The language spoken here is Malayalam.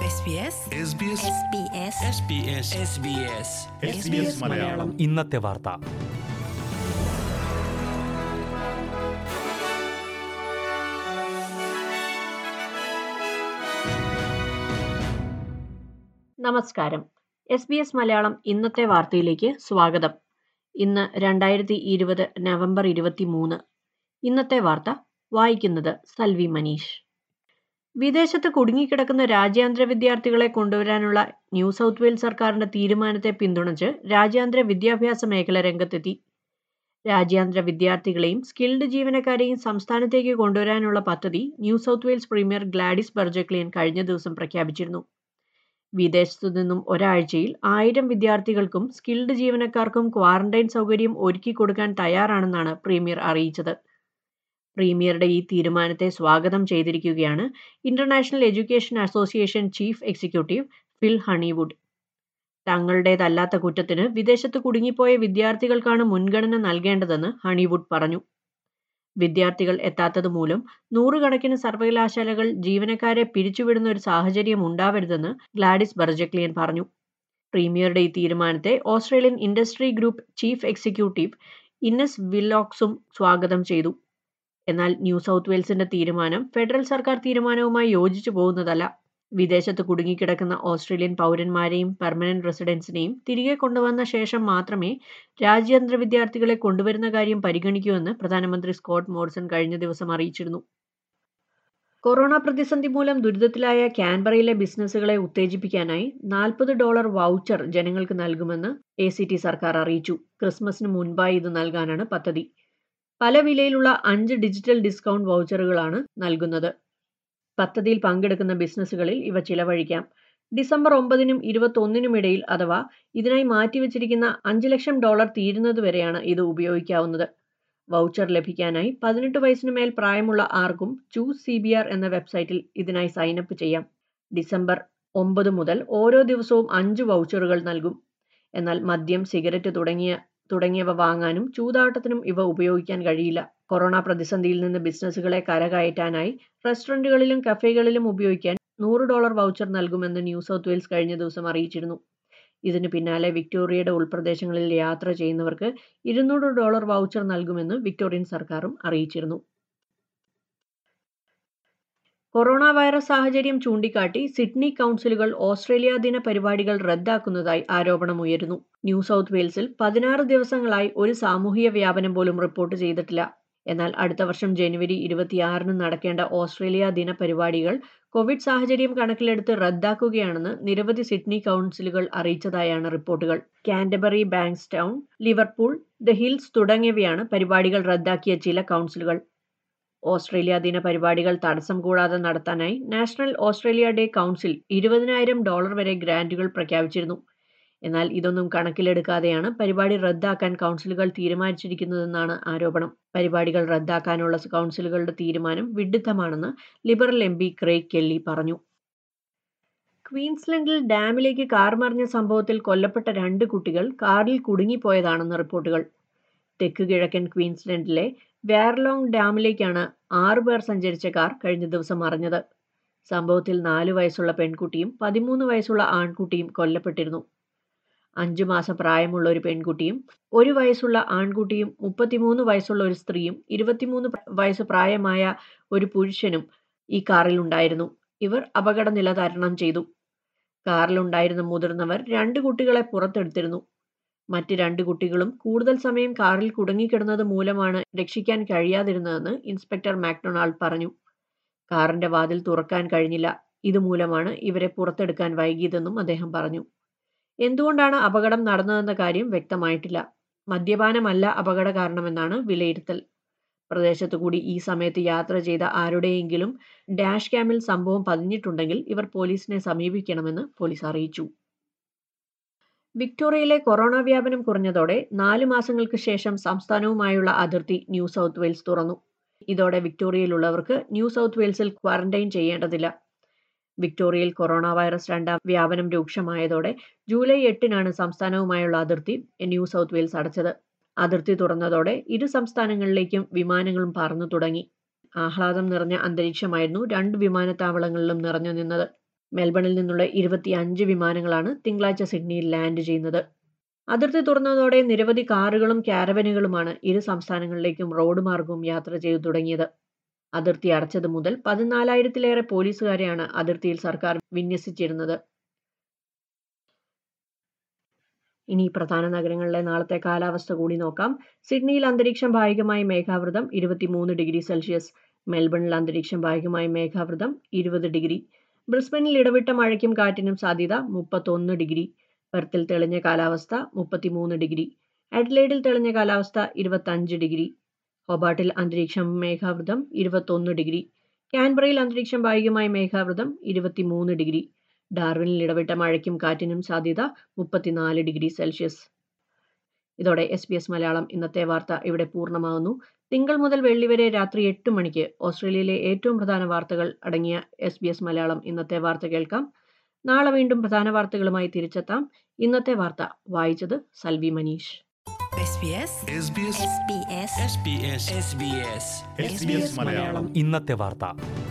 SBS SBS SBS SBS SBS SBS Malayalam ഇന്നത്തെ വാർത്ത നമസ്കാരം എസ് ബി എസ് മലയാളം ഇന്നത്തെ വാർത്തയിലേക്ക് സ്വാഗതം ഇന്ന് രണ്ടായിരത്തി ഇരുപത് നവംബർ ഇരുപത്തി മൂന്ന് ഇന്നത്തെ വാർത്ത വായിക്കുന്നത് സൽവി മനീഷ് വിദേശത്ത് കുടുങ്ങിക്കിടക്കുന്ന രാജ്യാന്തര വിദ്യാർത്ഥികളെ കൊണ്ടുവരാനുള്ള ന്യൂ സൗത്ത് വെയിൽസ് സർക്കാരിന്റെ തീരുമാനത്തെ പിന്തുണച്ച് രാജ്യാന്തര വിദ്യാഭ്യാസ മേഖല രംഗത്തെത്തി രാജ്യാന്തര വിദ്യാർത്ഥികളെയും സ്കിൽഡ് ജീവനക്കാരെയും സംസ്ഥാനത്തേക്ക് കൊണ്ടുവരാനുള്ള പദ്ധതി New South Wales premier Gladys Berejiklian കഴിഞ്ഞ ദിവസം പ്രഖ്യാപിച്ചിരുന്നു വിദേശത്തു നിന്നും ഒരാഴ്ചയിൽ ആയിരം വിദ്യാർത്ഥികൾക്കും സ്കിൽഡ് ജീവനക്കാർക്കും ക്വാറന്റൈൻ സൗകര്യം ഒരുക്കി കൊടുക്കാൻ തയ്യാറാണെന്നാണ് പ്രീമിയർ അറിയിച്ചത് പ്രീമിയറുടെ ഈ തീരുമാനത്തെ സ്വാഗതം ചെയ്തിരിക്കുകയാണ് international education association chief executive Phil Honeywood തങ്ങളുടേതല്ലാത്ത കുറ്റത്തിന് വിദേശത്ത് കുടുങ്ങിപ്പോയ വിദ്യാർത്ഥികൾക്കാണ് മുൻഗണന നൽകേണ്ടതെന്ന് ഹണിവുഡ് പറഞ്ഞു വിദ്യാർത്ഥികൾ എത്താത്തത് മൂലം നൂറുകണക്കിന് സർവകലാശാലകൾ ജീവനക്കാരെ പിരിച്ചുവിടുന്ന ഒരു സാഹചര്യം ഉണ്ടാവരുതെന്ന് ഗ്ലാഡിസ് ബർജക്ലിയൻ പറഞ്ഞു പ്രീമിയറുടെ ഈ തീരുമാനത്തെ Australian industry group chief executive Innes വില്ലോക്സും സ്വാഗതം ചെയ്തു എന്നാൽ ന്യൂ സൗത്ത് വെയിൽസിന്റെ തീരുമാനം ഫെഡറൽ സർക്കാർ തീരുമാനവുമായി യോജിച്ചു പോകുന്നതല്ല വിദേശത്ത് കുടുങ്ങിക്കിടക്കുന്ന ഓസ്ട്രേലിയൻ പൗരന്മാരെയും പെർമനന്റ് റെസിഡൻസിനെയും തിരികെ കൊണ്ടുവന്ന ശേഷം മാത്രമേ രാജ്യാന്തര വിദ്യാർത്ഥികളെ കൊണ്ടുവരുന്ന കാര്യം പരിഗണിക്കൂ എന്ന് പ്രധാനമന്ത്രി സ്കോട്ട് മോറിസൺ കഴിഞ്ഞ ദിവസം അറിയിച്ചിരുന്നു കൊറോണ പ്രതിസന്ധി മൂലം ദുരിതത്തിലായ കാൻബറയിലെ ബിസിനസ്സുകളെ ഉത്തേജിപ്പിക്കാനായി നാൽപ്പത് ഡോളർ വൗച്ചർ ജനങ്ങൾക്ക് നൽകുമെന്ന് എ സി ടി സർക്കാർ അറിയിച്ചു ക്രിസ്മസിന് മുൻപായി ഇത് നൽകാനാണ് പദ്ധതി പല വിലയിലുള്ള അഞ്ച് ഡിജിറ്റൽ ഡിസ്കൗണ്ട് വൗച്ചറുകളാണ് നൽകുന്നത് പദ്ധതിയിൽ പങ്കെടുക്കുന്ന ബിസിനസ്സുകളിൽ ഇവ ചിലവഴിക്കാം ഡിസംബർ ഒമ്പതിനും ഇരുപത്തൊന്നിനും ഇടയിൽ അഥവാ ഇതിനായി മാറ്റിവെച്ചിരിക്കുന്ന അഞ്ച് ലക്ഷം ഡോളർ തീരുന്നതുവരെയാണ് ഇത് ഉപയോഗിക്കാവുന്നത് വൗച്ചർ ലഭിക്കാനായി പതിനെട്ട് വയസ്സിന് മേൽ പ്രായമുള്ള ആർക്കും ചൂസ് സി ബി ആർ എന്ന വെബ്സൈറ്റിൽ ഇതിനായി സൈനപ്പ് ചെയ്യാം ഡിസംബർ ഒമ്പത് മുതൽ ഓരോ ദിവസവും അഞ്ച് വൗച്ചറുകൾ നൽകും എന്നാൽ മദ്യം സിഗരറ്റ് തുടങ്ങിയ തുടങ്ങിയവ വാങ്ങാനും ചൂതാട്ടത്തിനും ഇവ ഉപയോഗിക്കാൻ കഴിയില്ല കൊറോണ പ്രതിസന്ധിയിൽ നിന്ന് ബിസിനസ്സുകളെ കരകയറ്റാനായി റെസ്റ്റോറന്റുകളിലും കഫേകളിലും ഉപയോഗിക്കാൻ നൂറ് ഡോളർ വൗച്ചർ നൽകുമെന്ന് ന്യൂ സൗത്ത് വെയിൽസ് കഴിഞ്ഞ ദിവസം അറിയിച്ചിരുന്നു ഇതിന് പിന്നാലെ വിക്ടോറിയയുടെ ഉൾപ്രദേശങ്ങളിൽ യാത്ര ചെയ്യുന്നവർക്ക് ഇരുന്നൂറ് ഡോളർ വൗച്ചർ നൽകുമെന്ന് വിക്ടോറിയൻ സർക്കാരും അറിയിച്ചിരുന്നു കൊറോണ വൈറസ് സാഹചര്യം ചൂണ്ടിക്കാട്ടി സിഡ്നി കൗൺസിലുകൾ ഓസ്ട്രേലിയ ദിന പരിപാടികൾ റദ്ദാക്കുന്നതായി ആരോപണമുയരുന്നു ന്യൂ സൗത്ത് വെയിൽസിൽ പതിനാറ് ദിവസങ്ങളായി ഒരു സാമൂഹിക വ്യാപനം പോലും റിപ്പോർട്ട് ചെയ്തിട്ടില്ല എന്നാൽ അടുത്ത വർഷം ജനുവരി ഇരുപത്തിയാറിന് നടക്കേണ്ട ഓസ്ട്രേലിയ ദിന പരിപാടികൾ കോവിഡ് സാഹചര്യം കണക്കിലെടുത്ത് റദ്ദാക്കുകയാണെന്ന് നിരവധി സിഡ്നി കൗൺസിലുകൾ അറിയിച്ചതായാണ് റിപ്പോർട്ടുകൾ Canterbury Bankstown Liverpool the Hills തുടങ്ങിയവയാണ് പരിപാടികൾ റദ്ദാക്കിയ ചില കൗൺസിലുകൾ ഓസ്ട്രേലിയ ദിന പരിപാടികൾ തടസ്സം കൂടാതെ നടത്താനായി നാഷണൽ ഓസ്ട്രേലിയ ഡേ കൗൺസിൽ ഇരുപതിനായിരം ഡോളർ വരെ ഗ്രാന്റുകൾ പ്രഖ്യാപിച്ചിരുന്നു എന്നാൽ ഇതൊന്നും കണക്കിലെടുക്കാതെയാണ് പരിപാടി റദ്ദാക്കാൻ കൗൺസിലുകൾ തീരുമാനിച്ചിരിക്കുന്നതെന്നാണ് ആരോപണം പരിപാടികൾ റദ്ദാക്കാനുള്ള കൗൺസിലുകളുടെ തീരുമാനം വിഡിത്തമാണെന്ന് Liberal M P Craig Kelly പറഞ്ഞു ക്വീൻസ്ലൻഡിൽ ഡാമിലേക്ക് കാർ മറിഞ്ഞ സംഭവത്തിൽ കൊല്ലപ്പെട്ട രണ്ട് കുട്ടികൾ കാറിൽ കുടുങ്ങിപ്പോയതാണെന്ന് റിപ്പോർട്ടുകൾ തെക്ക് കിഴക്കൻ ക്വീൻസ്ലൻഡിലെ വേർലോങ് ഡാമിലേക്കാണ് ആറു പേർ സഞ്ചരിച്ച കാർ കഴിഞ്ഞ ദിവസം മറിഞ്ഞത് സംഭവത്തിൽ നാലു വയസ്സുള്ള പെൺകുട്ടിയും പതിമൂന്ന് വയസ്സുള്ള ആൺകുട്ടിയും കൊല്ലപ്പെട്ടിരുന്നു അഞ്ചു മാസം പ്രായമുള്ള ഒരു പെൺകുട്ടിയും ഒരു വയസ്സുള്ള ആൺകുട്ടിയും മുപ്പത്തിമൂന്ന് വയസ്സുള്ള ഒരു സ്ത്രീയും ഇരുപത്തിമൂന്ന് വയസ്സ് പ്രായമായ ഒരു പുരുഷനും ഈ കാറിൽ ഉണ്ടായിരുന്നു ഇവർ അപകടനില തരണം ചെയ്തു കാറിലുണ്ടായിരുന്ന മുതിർന്നവർ രണ്ട് കുട്ടികളെ പുറത്തെടുത്തിരുന്നു മറ്റ് രണ്ട് കുട്ടികളും കൂടുതൽ സമയം കാറിൽ കുടുങ്ങിക്കിടന്നത് മൂലമാണ് രക്ഷിക്കാൻ കഴിയാതിരുന്നതെന്ന് ഇൻസ്പെക്ടർ മാക്ഡൊണാൾഡ് പറഞ്ഞു കാറിന്റെ വാതിൽ തുറക്കാൻ കഴിഞ്ഞില്ല ഇതുമൂലമാണ് ഇവരെ പുറത്തെടുക്കാൻ വൈകിയതെന്നും അദ്ദേഹം പറഞ്ഞു എന്തുകൊണ്ടാണ് അപകടം നടന്നതെന്ന കാര്യം വ്യക്തമായിട്ടില്ല മദ്യപാനമല്ല അപകട കാരണമെന്നാണ് വിലയിരുത്തൽ പ്രദേശത്തു കൂടി ഈ സമയത്ത് യാത്ര ചെയ്ത ആരുടെയെങ്കിലും ഡാഷ് ക്യാമിൽ സംഭവം പതിഞ്ഞിട്ടുണ്ടെങ്കിൽ ഇവർ പോലീസിനെ സമീപിക്കണമെന്ന് പോലീസ് അറിയിച്ചു വിക്ടോറിയയിലെ കൊറോണ വ്യാപനം കുറഞ്ഞതോടെ നാല് മാസങ്ങൾക്ക് ശേഷം സംസ്ഥാനവുമായുള്ള അതിർത്തി ന്യൂ സൗത്ത് വെയിൽസ് തുറന്നു ഇതോടെ വിക്ടോറിയയിലുള്ളവർക്ക് ന്യൂ സൗത്ത് വെയിൽസിൽ ക്വാറന്റൈൻ ചെയ്യേണ്ടതില്ല വിക്ടോറിയയിൽ കൊറോണ വൈറസ് രണ്ടാം വ്യാപനം രൂക്ഷമായതോടെ ജൂലൈ എട്ടിനാണ് സംസ്ഥാനവുമായുള്ള അതിർത്തി ന്യൂ സൗത്ത് വെയിൽസ് അടച്ചത് അതിർത്തി തുറന്നതോടെ ഇരു സംസ്ഥാനങ്ങളിലേക്കും വിമാനങ്ങളും പറന്നു തുടങ്ങി ആഹ്ലാദം നിറഞ്ഞ അന്തരീക്ഷമായിരുന്നു രണ്ട് വിമാനത്താവളങ്ങളിലും നിറഞ്ഞു നിന്നത് മെൽബണിൽ നിന്നുള്ള ഇരുപത്തിയഞ്ച് വിമാനങ്ങളാണ് തിങ്കളാഴ്ച സിഡ്നിയിൽ ലാൻഡ് ചെയ്യുന്നത് അതിർത്തി തുറന്നതോടെ നിരവധി കാറുകളും ക്യാരവനുകളുമാണ് ഇരു സംസ്ഥാനങ്ങളിലേക്കും റോഡ് മാർഗവും യാത്ര ചെയ്തു തുടങ്ങിയത് അതിർത്തി അടച്ചത് മുതൽ പതിനാലായിരത്തിലേറെ പോലീസുകാരെയാണ് അതിർത്തിയിൽ സർക്കാർ വിന്യസിച്ചിരുന്നത് ഇനി പ്രധാന നഗരങ്ങളിലെ നാളത്തെ കാലാവസ്ഥ കൂടി നോക്കാം സിഡ്നിയിൽ അന്തരീക്ഷം ഭാഗികമായി മേഘാവൃതം ഇരുപത്തിമൂന്ന് ഡിഗ്രി സെൽഷ്യസ് മെൽബണിൽ അന്തരീക്ഷം ഭാഗികമായി മേഘാവൃതം ഇരുപത് ഡിഗ്രി ബ്രിസ്ബനിൽ ഇടവിട്ട മഴയ്ക്കും കാറ്റിനും സാധ്യത മുപ്പത്തൊന്ന് ഡിഗ്രി പെർത്തിൽ തെളിഞ്ഞ കാലാവസ്ഥ മുപ്പത്തിമൂന്ന് ഡിഗ്രി അഡ്ലൈഡിൽ തെളിഞ്ഞ കാലാവസ്ഥ ഇരുപത്തഞ്ച് ഡിഗ്രി ഹൊബാട്ടിൽ അന്തരീക്ഷം മേഘാവൃതം ഇരുപത്തൊന്ന് ഡിഗ്രി കാൻബറയിൽ അന്തരീക്ഷം ഭാഗികമായി മേഘാവൃതം ഇരുപത്തിമൂന്ന് ഡിഗ്രി ഡാർവിനിൽ ഇടവിട്ട മഴയ്ക്കും കാറ്റിനും സാധ്യത മുപ്പത്തിനാല് ഡിഗ്രി സെൽഷ്യസ് ഇതോടെ എസ് ബി എസ് മലയാളം ഇന്നത്തെ വാർത്ത ഇവിടെ പൂർണ്ണമാകുന്നു തിങ്കൾ മുതൽ വെള്ളി വരെ രാത്രി എട്ട് മണിക്ക് ഓസ്ട്രേലിയയിലെ ഏറ്റവും പ്രധാന വാർത്തകൾ അടങ്ങിയ എസ് ബി എസ് മലയാളം ഇന്നത്തെ വാർത്ത കേൾക്കാം നാളെ വീണ്ടും പ്രധാന വാർത്തകളുമായി തിരിച്ചെത്താം ഇന്നത്തെ വാർത്ത വായിച്ചത് Salvi Manish SBS SBS SBS SBS SBS SBS Malayalam ഇന്നത്തെ വാർത്ത